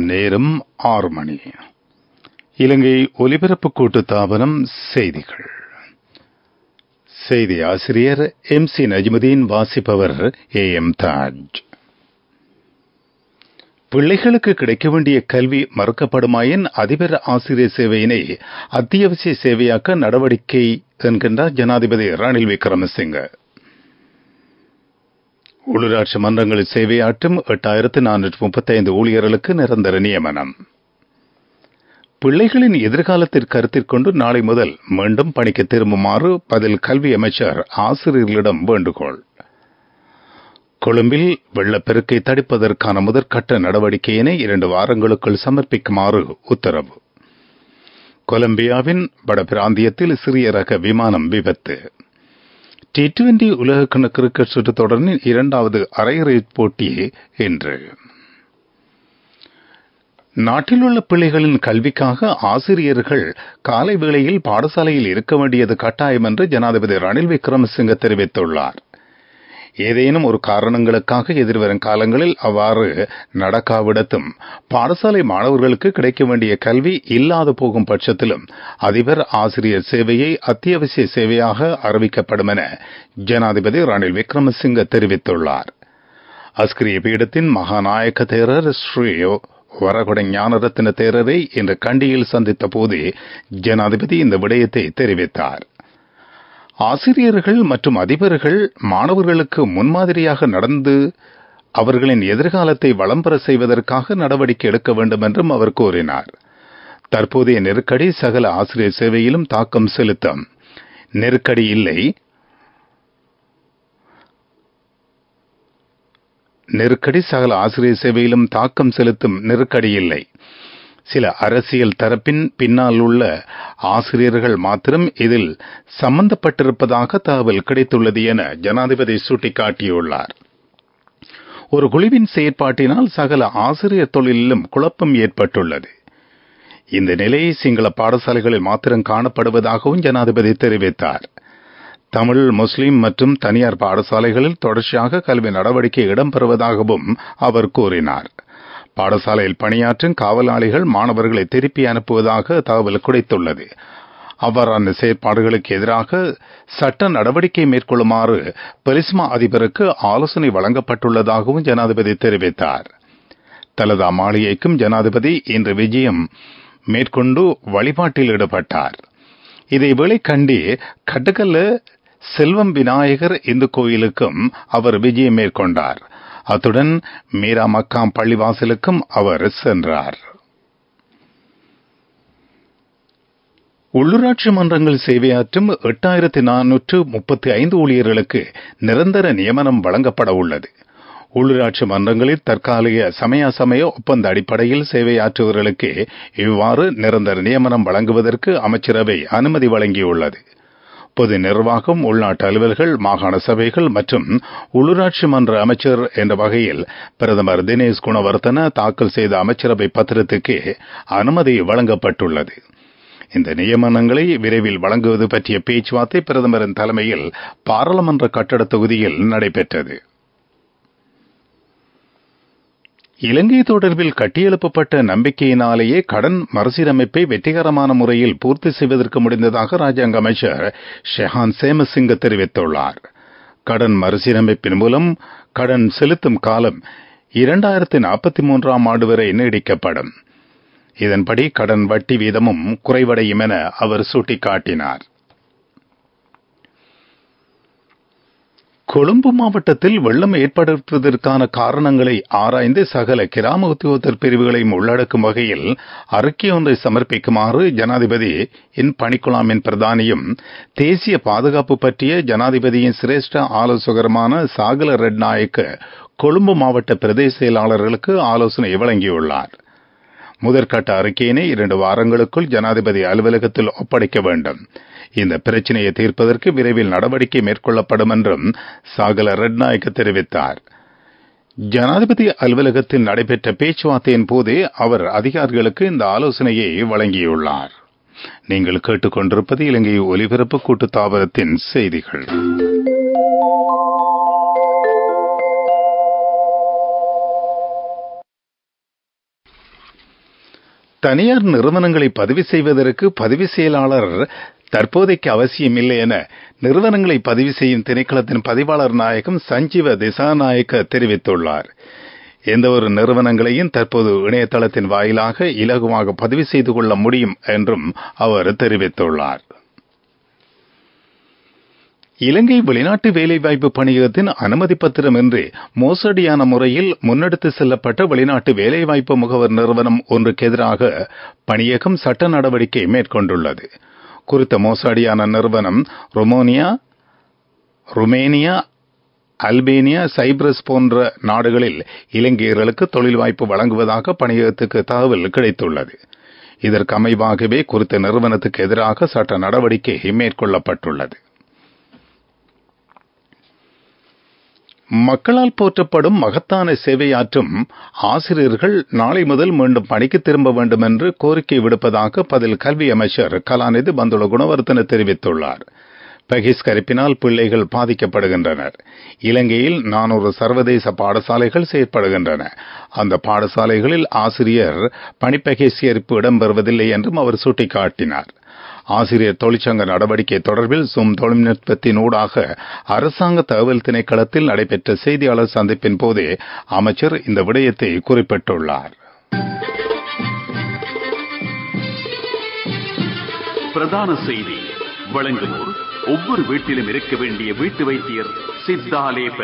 நேரம் ஆறு மணி இலங்கை ஒலிபரப்பு கூட்டுத்தாபனம் செய்திகள் செய்தி ஆசிரியர் எம் சி நஜ்முதீன் வாசிப்பவர் ஏ எம் தாஜ் பிள்ளைகளுக்கு கிடைக்க வேண்டிய கல்வி மறுக்கப்படுமாயின் அதிபர் ஆசிரியர் சேவையினை அத்தியாவசிய சேவையாக்க நடவடிக்கை என்கின்றார் ஜனாதிபதி ரணில் விக்ரமசிங்க உள்ளூராட்சி மன்றங்களில் சேவையாற்றும் எட்டாயிரத்து நானூற்று முப்பத்தைந்து ஊழியர்களுக்கு நிரந்தர நியமனம் பிள்ளைகளின் எதிர்காலத்திற்கு கருத்தில் கொண்டு நாளை முதல் மீண்டும் பணிக்கு திரும்புமாறு பதில் கல்வி அமைச்சர் ஆசிரியர்களிடம் வேண்டுகோள் கொழும்பில் வெள்ளப்பெருக்கை தடுப்பதற்கான முதற்கட்ட நடவடிக்கையினை இரண்டு வாரங்களுக்குள் சமர்ப்பிக்குமாறு உத்தரவு கொலம்பியாவின் வட பிராந்தியத்தில் சிறிய ரக விமானம் விபத்து டி டுவெண்டி உலகக்கண கிரிக்கெட் சுற்றுத் தொடரின் இரண்டாவது அரையிறுதிப் போட்டி இன்று நாட்டில் உள்ள பிள்ளைகளின் கல்விக்காக ஆசிரியர்கள் காலை வேளையில் பாடசாலையில் இருக்க வேண்டியது கட்டாயம் என்று ஜனாதிபதி ரணில் விக்ரமசிங்க தெரிவித்துள்ளார் ஏதேனும் ஒரு காரணங்களுக்காக எதிர்வரும் காலங்களில் அவ்வாறு நடக்காவிடத்தும் பாடசாலை மாணவர்களுக்கு கிடைக்க வேண்டிய கல்வி இல்லாது போகும் பட்சத்திலும் அதிபர் ஆசிரியர் சேவையை அத்தியாவசிய சேவையாக அறிவிக்கப்படும் என ஜனாதிபதி ரணில் விக்ரமசிங்க தெரிவித்துள்ளார் அஸ்கிரிய பீடத்தின் மகாநாயக்க தேரர் ஸ்ரீ வரகுட ஞானரத்ன தேரரை இன்று கண்டியில் சந்தித்த போது ஜனாதிபதி இந்த விடயத்தை தெரிவித்தார் ஆசிரியர்கள் மற்றும் அதிபர்கள் மாணவர்களுக்கு முன்மாதிரியாக நடந்து அவர்களின் எதிர்காலத்தை வளம் பெற செய்வதற்காக நடவடிக்கை எடுக்க வேண்டும் என்றும் அவர் கூறினார் தற்போதைய நெருக்கடி சகல ஆசிரியர் சேவையிலும் தாக்கம் செலுத்தும் நெருக்கடி இல்லை நெருக்கடி சகல ஆசிரியர் சேவையிலும் தாக்கம் செலுத்தும் நெருக்கடி இல்லை சில அரசியல் தரப்பின் பின்னால் உள்ள ஆசிரியர்கள் மாத்திரம் இதில் சம்பந்தப்பட்டிருப்பதாக தகவல் கிடைத்துள்ளது என ஜனாதிபதி சுட்டிக்காட்டியுள்ளார் ஒரு குழுவின் செயற்பாட்டினால் சகல ஆசிரியர் தொழிலிலும் குழப்பம் ஏற்பட்டுள்ளது இந்த நிலை சிங்கள பாடசாலைகளில் மாத்திரம் காணப்படுவதாகவும் ஜனாதிபதி தெரிவித்தார் தமிழ் முஸ்லிம் மற்றும் தனியார் பாடசாலைகளில் தொடர்ச்சியாக கல்வி நடவடிக்கை இடம்பெறுவதாகவும் அவர் கூறினார் பாடசாலையில் பணியாற்றும் காவலாளிகள் மாணவர்களை திருப்பி அனுப்புவதாக தகவல் கிடைத்துள்ளது அவ்வாறான செயற்பாடுகளுக்கு எதிராக சட்ட நடவடிக்கை மேற்கொள்ளுமாறு பெலிஸ்மா அதிபருக்கு ஆலோசனை வழங்கப்பட்டுள்ளதாகவும் ஜனாதிபதி தெரிவித்தார் தலதா மாளிகைக்கும் ஜனாதிபதி இன்று விஜயம் மேற்கொண்டு வழிபாட்டில் ஈடுபட்டார் இதேவேளை கண்டி கட்டுக்கல்ல செல்வம் விநாயகர் இந்து கோயிலுக்கும் அவர் விஜயம் மேற்கொண்டார் அத்துடன் மீரா மக்காம் பள்ளிவாசலுக்கும் அவர் சென்றார் உள்ளூராட்சி மன்றங்கள் சேவையாற்றும் எட்டாயிரத்தி நானூற்று முப்பத்தி ஐந்து ஊழியர்களுக்கு நிரந்தர நியமனம் வழங்கப்பட உள்ளது உள்ளூராட்சி மன்றங்களில் தற்காலிக சமய சமய ஒப்பந்த அடிப்படையில் சேவையாற்றுவர்களுக்கு இவ்வாறு நிரந்தர நியமனம் வழங்குவதற்கு அமைச்சரவை அனுமதி வழங்கியுள்ளது பொது நிர்வாகம் உள்நாட்டு அலுவல்கள் மாகாண சபைகள் மற்றும் உள்ளூராட்சி மன்ற அமைச்சர் என்ற வகையில் பிரதமர் தினேஷ் குணவர்த்தன தாக்கல் செய்த அமைச்சரவை பத்திரத்துக்கு அனுமதி வழங்கப்பட்டுள்ளது இந்த நியமனங்களை விரைவில் வழங்குவது பற்றிய பேச்சுவார்த்தை பிரதமரின் தலைமையில் பாராளுமன்ற கட்டட தொகுதியில் நடைபெற்றது இலங்கை தொடர்பில் கட்டியெழுப்பப்பட்ட நம்பிக்கையினாலேயே கடன் மறுசீரமைப்பை வெற்றிகரமான முறையில் பூர்த்தி செய்வதற்கு முடிந்ததாக ராஜாங்க அமைச்சர் ஷெஹான் சேமசிங்க தெரிவித்துள்ளார் கடன் மறுசீரமைப்பின் மூலம் கடன் செலுத்தும் காலம் இரண்டாயிரத்தி நாற்பத்தி மூன்றாம் ஆண்டு வரை நீடிக்கப்படும் இதன்படி கடன் வட்டி வீதமும் குறைவடையும் என அவர் சுட்டிக்காட்டினார் கொழும்பு மாவட்டத்தில் வெள்ளம் ஏற்படுவதற்கான காரணங்களை ஆராய்ந்து சகல கிராம உத்தியோகத்தர் பிரிவுகளையும் உள்ளடக்கும் வகையில் அறிக்கை ஒன்றை சமர்ப்பிக்குமாறு ஜனாதிபதி இன் பணிக்குழாமின் பிரதானியும் தேசிய பாதுகாப்பு பற்றிய ஜனாதிபதியின் சிரேஷ்ட ஆலோசகருமான சாகல ரெட்நாயக்க கொழும்பு மாவட்ட பிரதேச செயலாளர்களுக்கு ஆலோசனை வழங்கியுள்ளார் முதற்கட்ட அறிக்கையினை இரண்டு வாரங்களுக்குள் ஜனாதிபதி அலுவலகத்தில் ஒப்படைக்க வேண்டும் இந்த பிரச்சினையை தீர்ப்பதற்கு விரைவில் நடவடிக்கை மேற்கொள்ளப்படும் என்றும் சாகல ரெட்நாயக்க தெரிவித்தார் ஜனாதிபதி அலுவலகத்தில் நடைபெற்ற பேச்சுவார்த்தையின் போதே அவர் அதிகாரிகளுக்கு இந்த ஆலோசனையை வழங்கியுள்ளார் நீங்கள் கேட்டுக்கொண்டிருப்பது இலங்கை ஒலிபரப்பு கூட்டுத்தாபனத்தின் செய்திகள் தனியார் நிறுவனங்களை பதிவு செய்வதற்கு பதிவு செயலாளர் தற்போதைக்கு அவசியமில்லை என நிறுவனங்களை பதிவு செய்யும் திணைக்களத்தின் பதிவாளர் நாயகம் சஞ்சீவ திசாநாயக்க தெரிவித்துள்ளார் எந்த ஒரு நிறுவனங்களையும் தற்போது இணையதளத்தின் வாயிலாக இலகுவாக பதிவு செய்து கொள்ள முடியும் என்றும் அவர் தெரிவித்துள்ளார் இலங்கை வெளிநாட்டு வேலைவாய்ப்பு பணியகத்தின் அனுமதி பத்திரமின்றி மோசடியான முறையில் முன்னெடுத்து செல்லப்பட்ட வெளிநாட்டு வேலைவாய்ப்பு முகவர் நிறுவனம் ஒன்றுக்கு எதிராக பணியகம் சட்ட நடவடிக்கை மேற்கொண்டுள்ளது குறித்த மோசடியான நிறுவனம் ரொமோனியா ருமேனியா அல்பேனியா சைப்ரஸ் போன்ற நாடுகளில் இலங்கையர்களுக்கு தொழில் வாய்ப்பு வழங்குவதாக பணியகத்துக்கு தகவல் கிடைத்துள்ளது இதற்கு அமைவாகவே குறித்த நிறுவனத்துக்கு எதிராக சட்ட நடவடிக்கை மேற்கொள்ளப்பட்டுள்ளது மக்களால் போற்றப்படும் மகத்தான சேவையாற்றும் ஆசிரியர்கள் நாளை முதல் மீண்டும் பணிக்கு திரும்ப வேண்டும் என்று கோரிக்கை விடுப்பதாக பதில் கல்வி அமைச்சர் கலாநிதி பந்துல குணவர்த்தன தெரிவித்துள்ளார் பகிஷ்கரிப்பினால் பிள்ளைகள் பாதிக்கப்படுகின்றனர் இலங்கையில் நானூறு சர்வதேச பாடசாலைகள் செயற்படுகின்றன அந்த பாடசாலைகளில் ஆசிரியர் பணிப்பகிஷ்கரிப்பு இடம்பெறுவதில்லை என்றும் அவர் சுட்டிக்காட்டினார் ஆசிரியர் தொழிற்சங்க நடவடிக்கை தொடர்பில் சும் தொழில்நுட்பத்தின் ஊடாக அரசாங்க தகவல் திணைக்களத்தில் நடைபெற்ற செய்தியாளர் சந்திப்பின் போதே அமைச்சர் இந்த விடயத்தை குறிப்பிட்டுள்ளார் பிரதான செய்தி வழங்குவோர் ஒவ்வொரு வீட்டிலும் இருக்க வேண்டிய வீட்டு வைத்தியர் சித்தாலேப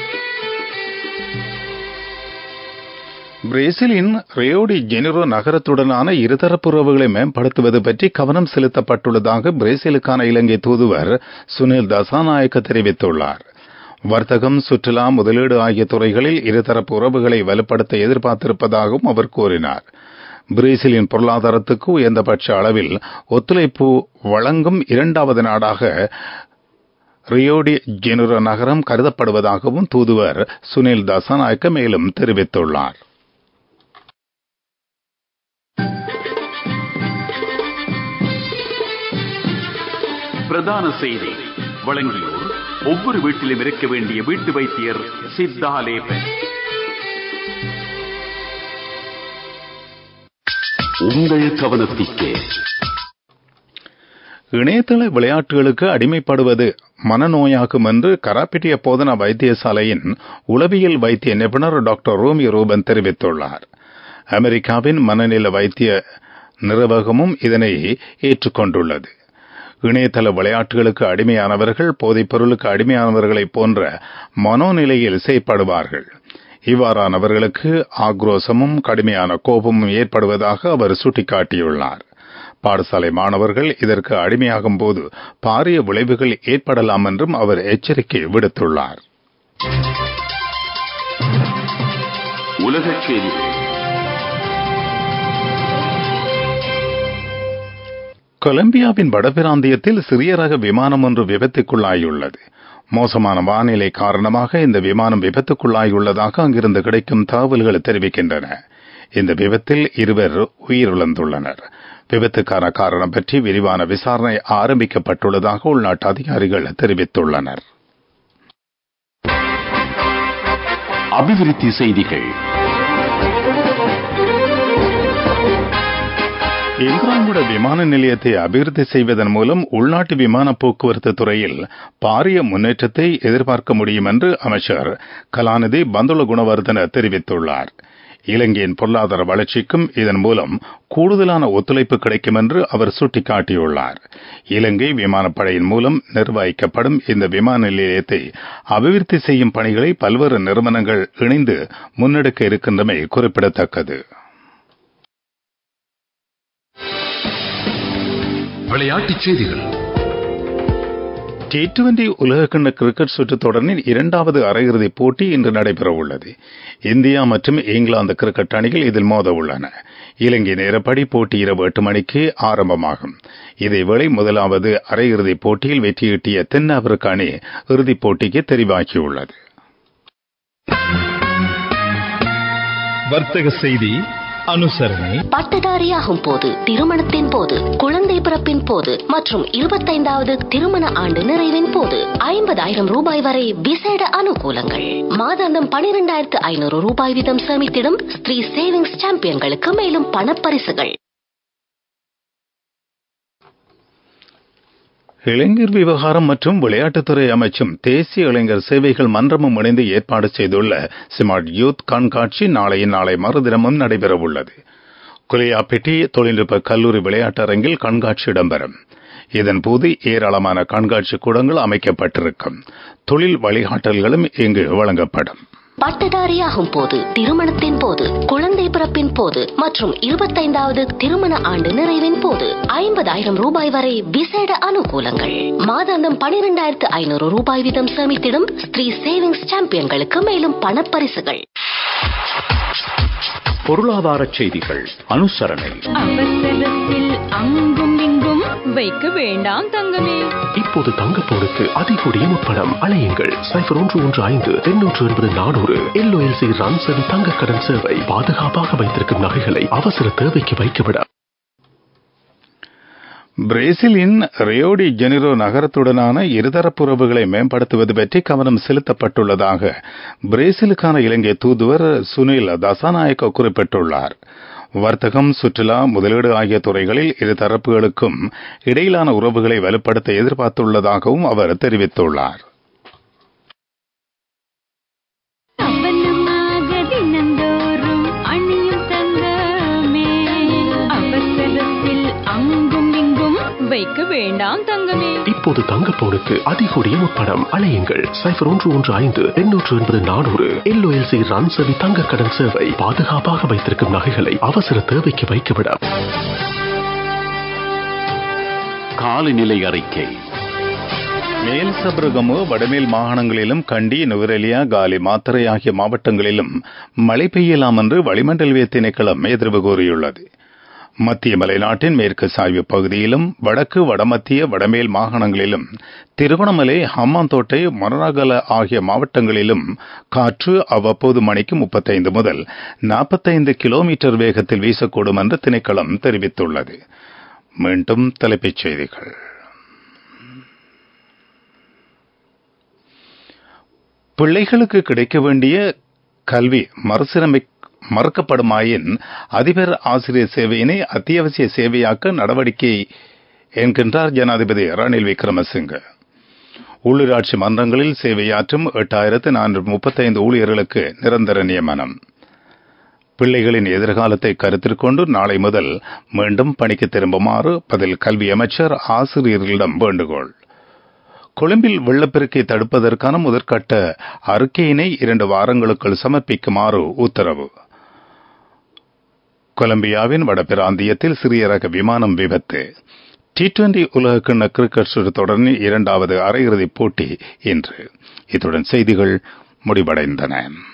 பிரேசிலின் ரியோடி ஜெனிரோ நகரத்துடனான இருதரப்பு உறவுகளை மேம்படுத்துவது பற்றி கவனம் செலுத்தப்பட்டுள்ளதாக பிரேசிலுக்கான இலங்கை தூதுவர் சுனில் தசாநாயக்க தெரிவித்துள்ளார் வர்த்தகம் சுற்றுலா முதலீடு ஆகிய துறைகளில் இருதரப்பு உறவுகளை வலுப்படுத்த எதிர்பார்த்திருப்பதாகவும் அவர் கூறினார் பிரேசிலின் பொருளாதாரத்துக்கு உயர்ந்தபட்ச அளவில் ஒத்துழைப்பு வழங்கும் இரண்டாவது நாடாக ரியோடி ஜெனுரோ நகரம் கருதப்படுவதாகவும் தூதுவர் சுனில் தசாநாயக்க மேலும் தெரிவித்துள்ளார் பிரதான செய்தி வழங்கியோர் ஒவ்வொரு வீட்டிலும் இருக்க வேண்டிய வீட்டு வைத்தியர் சித்தாலேபன் உங்கள் கவனத்திற்கு இணையதள விளையாட்டுகளுக்கு அடிமைப்படுவது மனநோயாகும் என்று கராப்பிட்டிய போதனா வைத்தியசாலையின் உளவியல் வைத்திய நிபுணர் டாக்டர் ரோமி ரூபன் தெரிவித்துள்ளார் அமெரிக்காவின் மனநல வைத்திய நிர்வாகமும் இதனை ஏற்றுக்கொண்டுள்ளது இணையதள விளையாட்டுகளுக்கு அடிமையானவர்கள் போதைப் பொருளுக்கு அடிமையானவர்களைப் போன்ற மனோநிலையில் செயற்படுவார்கள் இவ்வாறானவர்களுக்கு ஆக்ரோசமும் கடுமையான கோபமும் ஏற்படுவதாக அவர் சுட்டிக்காட்டியுள்ளார் பாடசாலை மாணவர்கள் இதற்கு அடிமையாகும் போது பாரிய விளைவுகள் ஏற்படலாம் என்றும் அவர் எச்சரிக்கை விடுத்துள்ளார் உலகச் செய்திகள் கொலம்பியாவின் வடபிராந்தியத்தில் சிறிய ரக விமானம் ஒன்று விபத்துக்குள்ளாயுள்ளது மோசமான வானிலை காரணமாக இந்த விமானம் விபத்துக்குள்ளாயுள்ளதாக அங்கிருந்து கிடைக்கும் தகவல்கள் தெரிவிக்கின்றன இந்த விபத்தில் இருவர் உயிரிழந்துள்ளனர் விபத்துக்கான காரணம் பற்றி விரிவான விசாரணை ஆரம்பிக்கப்பட்டுள்ளதாக உள்நாட்டு அதிகாரிகள் தெரிவித்துள்ளனர் அபிவிருத்தி செய்திகள் இந்திராங்குட விமான நிலையத்தை அபிவிருத்தி செய்வதன் மூலம் உள்நாட்டு விமான போக்குவரத்து துறையில் பாரிய முன்னேற்றத்தை எதிர்பார்க்க முடியும் என்று அமைச்சர் கலாநிதி பந்துல குணவர்தன தெரிவித்துள்ளார் இலங்கையின் பொருளாதார வளர்ச்சிக்கும் இதன் மூலம் கூடுதலான ஒத்துழைப்பு கிடைக்கும் என்று அவர் சுட்டிக்காட்டியுள்ளார் இலங்கை விமானப்படையின் மூலம் நிர்வகிக்கப்படும் இந்த விமான நிலையத்தை அபிவிருத்தி செய்யும் பணிகளை பல்வேறு நிறுவனங்கள் இணைந்து முன்னெடுக்க இருக்கின்றமை குறிப்பிடத்தக்கது விளையாட்டுச் செய்திகள் டி டுவெண்டி உலகக்கிண்ண கிரிக்கெட் சுற்றுத் தொடரின் இரண்டாவது அரையிறுதிப் போட்டி இன்று நடைபெற உள்ளது இந்தியா மற்றும் இங்கிலாந்து கிரிக்கெட் அணிகள் இதில் மோத உள்ளன இலங்கை நேரப்படி போட்டி இரவு எட்டு மணிக்கு ஆரம்பமாகும் இதேவேளை முதலாவது அரையிறுதிப் போட்டியில் வெற்றியீட்டிய தென்னாப்பிரிக்க அணி இறுதிப் போட்டிக்கு தெரிவாகியுள்ளது வர்த்தக செய்தி அனுசரணை பட்டதாரியாகும் போது திருமணத்தின் போது குழந்தை பிறப்பின் போது மற்றும் இருபத்தைந்தாவது திருமண ஆண்டு நிறைவின் போது ஐம்பதாயிரம் ரூபாய் வரை விசேட அனுகூலங்கள் மாதாந்தம் பனிரெண்டாயிரத்து ஐநூறு ரூபாய் வீதம் சேமித்திடும் ஸ்திரீ சேவிங்ஸ் சாம்பியன்களுக்கு மேலும் பணப்பரிசுகள் இளைஞர் விவகாரம் மற்றும் விளையாட்டுத்துறை அமைச்சும் தேசிய இளைஞர் சேவைகள் மன்றமும் இணைந்து ஏற்பாடு செய்துள்ள ஸ்மார்ட் யூத் கண்காட்சி நாளை நாளை மறுதினமும் நடைபெறவுள்ளது குலியாப்பேட்டை தொழில்நுட்ப கல்லூரி விளையாட்டரங்கில் கண்காட்சி இடம்பெறும் இதன்போது ஏராளமான கண்காட்சி கூடங்கள் அமைக்கப்பட்டிருக்கும் தொழில் வழிகாட்டல்களும் இங்கு வழங்கப்படும் பட்டதாரியாகும் போது திருமணத்தின் போது குழந்தை பிறப்பின் போது மற்றும் இருபத்தைந்தாவது திருமண ஆண்டு நிறைவின் போது ஐம்பதாயிரம் ரூபாய் வரை விசேட அனுகூலங்கள் மாதாந்தம் பனிரெண்டாயிரத்து ஐநூறு ரூபாய் வீதம் சேமித்திடும் ஸ்திரீ சேவிங்ஸ் சாம்பியன்களுக்கு மேலும் பணப்பரிசுகள் பொருளாதார செய்திகள் அனுசரணை அவசரத்தில் அங்கும் இங்கும் வைக்க வேண்டாம் தங்கமே இப்போது தங்கப்போனுக்கு அதிகூடிய முப்பணம் அலையுங்கள் சைபர் ஒன்று ஒன்று ஐந்து எண்ணூற்று எண்பது நானூறு எல்ஓஎல்சி ரன்சன் தங்க கடன் சேவை பாதுகாப்பாக வைத்திருக்கும் நகைகளை அவசர தேவைக்கு வைக்கவிட பிரேசிலின் ரியோடி ஜெனிரோ நகரத்துடனான இருதரப்பு உறவுகளை மேம்படுத்துவது பற்றி கவனம் செலுத்தப்பட்டுள்ளதாக பிரேசிலுக்கான இலங்கை தூதுவர் சுனில் தசாநாயக்க குறிப்பிட்டுள்ளார் வர்த்தகம் சுற்றுலா முதலீடு ஆகிய துறைகளில் இரு தரப்புகளுக்கும் இடையிலான உறவுகளை வலுப்படுத்த எதிர்பார்த்துள்ளதாகவும் அவர் தெரிவித்துள்ளார் அவனமாக தினந்தோறும் அணியும் தங்கமே அவசரத்தில் அங்கும் இங்கும் வைக்க வேண்டாம் தங்கமே இப்போது தங்கப்போனுக்கு அதிகூடிய முப்பணம் அலையுங்கள் சைபர் ஒன்று ஒன்று ஐந்து எண்ணூற்று எண்பது நானூறு எல்ஓஎல்சி ரன்சன் தங்க கடன் சேவை பாதுகாப்பாக வைத்திருக்கும் நகைகளை அவசர தேவைக்கு வைக்கவிட காலநிலை அறிக்கை மேல் சபரகமு வடமேல் மாகாணங்களிலும் கண்டி நுவரெலியா காலி மாத்தறை ஆகிய மாவட்டங்களிலும் மழை பெய்யலாம் என்று வளிமண்டலவிய திணைக்களம் எதிர்வு கூறியுள்ளது மத்திய மலைநாட்டின் மேற்கு சாய்வு பகுதியிலும் வடக்கு வடமத்திய வடமேல் மாகாணங்களிலும் திருகோணமலை ஹம்மாந்தோட்டை மொனராகல ஆகிய மாவட்டங்களிலும் காற்று அவ்வப்போது மணிக்கு முப்பத்தைந்து முதல் நாற்பத்தைந்து கிலோமீட்டர் வேகத்தில் வீசக்கூடும் என்று திணைக்களம் தெரிவித்துள்ளது மீண்டும் தலைப்புச் செய்திகள் பிள்ளைகளுக்கு கிடைக்க வேண்டிய கல்வி மறுசீரமை மறுக்கப்படுமாயின் அதிபர் ஆசிரியர் சேவையினை அத்தியாவசிய சேவையாக்க நடவடிக்கை என்கின்றார் ஜனாதிபதி ரணில் விக்ரமசிங்க உள்ளூராட்சி மன்றங்களில் சேவையாற்றும் எட்டாயிரத்து நானூற்று முப்பத்தைந்து ஊழியர்களுக்கு நிரந்தர நியமனம் பிள்ளைகளின் எதிர்காலத்தை கருத்தில் கொண்டு நாளை முதல் மீண்டும் பணிக்கு திரும்புமாறு பதில் கல்வி அமைச்சர் ஆசிரியர்களிடம் வேண்டுகோள் கொழும்பில் வெள்ளப்பெருக்கை தடுப்பதற்கான முதற்கட்ட அறிக்கையினை இரண்டு வாரங்களுக்குள் சமர்ப்பிக்குமாறு உத்தரவு கொலம்பியாவின் வடபிராந்தியத்தில் சிறிய ரக விமானம் விபத்து டி டுவெண்டி உலகக்கிண்ண கிரிக்கெட் சுற்று தொடரின் இரண்டாவது அரையிறுதிப் போட்டி இன்று இத்துடன் செய்திகள் முடிவடைந்தன